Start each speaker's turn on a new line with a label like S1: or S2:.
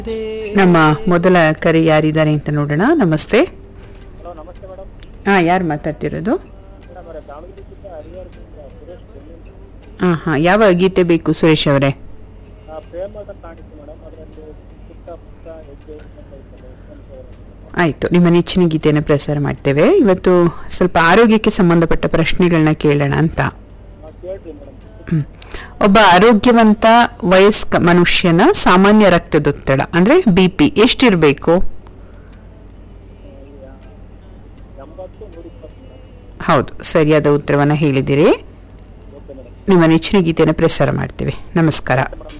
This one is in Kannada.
S1: ನಮ್ಮ ಮೊದಲ ಕರೆ ಯಾರಿದ್ದಾರೆ ಅಂತ ನೋಡೋಣ ನಮಸ್ತೆ
S2: ಹಲೋ ನಮಸ್ತೆ ಮೇಡಮ್
S1: ಹಾ ಯಾರು ಮಾತಾಡ್ತಿರೋದು
S2: ಮೇಡಮ್ ಅವರೇ ದಾವಣಗೆರೆಯಿಂದ ಹರಿಹರದಿಂದ ಸುರೇಶ್ ಬೆಳ್ಳಿ
S1: ಹಾ ಹಾ ಯಾವ ಗೀತೆ ಬೇಕು ಸುರೇಶ್ ಅವರೇ
S2: ಆ, ಪ್ರೇಮದ ಕಾಣಿಕೆ ಮೇಡಮ್ ಅದರಲ್ಲಿ ಪುಟ್ಟ ಪುಟ್ಟ ಹೆಜ್ಜೆ ಅಂತ ಇರ್ತದೆ ನೆನಪುಗಳು.
S1: ಆಯ್ತು ನಿಮ್ಮ ನೆಚ್ಚಿನ ಗೀತೆಯನ್ನು ಪ್ರಸಾರ ಮಾಡ್ತೇವೆ ಇವತ್ತು ಸ್ವಲ್ಪ ಆರೋಗ್ಯಕ್ಕೆ ಸಂಬಂಧಪಟ್ಟ ಪ್ರಶ್ನೆಗಳನ್ನ ಕೇಳೋಣ ಅಂತ
S2: ಆ, ಕೇಳ್ರಿ ಮೇಡಮ್
S1: ಹ್ಮ್. ಒಬ್ಬ ಆರೋಗ್ಯವಂತ ವಯಸ್ಕ ಮನುಷ್ಯನ ಸಾಮಾನ್ಯ ರಕ್ತದೊತ್ತಡ ಅಂದ್ರೆ ಬಿ ಪಿ ಎಷ್ಟಿರಬೇಕು
S2: ಎಂಬತ್ತು ನೂರ ಇಪ್ಪತ್ತು ಮೇಡಮ್
S1: ಹೌದು ಸರಿಯಾದ ಉತ್ತರವನ್ನ ಹೇಳಿದಿರಿ
S2: ಓಕೆ ಮೇಡಮ್
S1: ನಿಮ್ಮ ನೆಚ್ಚಿನ ಗೀತೆಯನ್ನು ಪ್ರಸಾರ ಮಾಡ್ತೇವೆ ನಮಸ್ಕಾರ
S2: ಮೇಡಮ್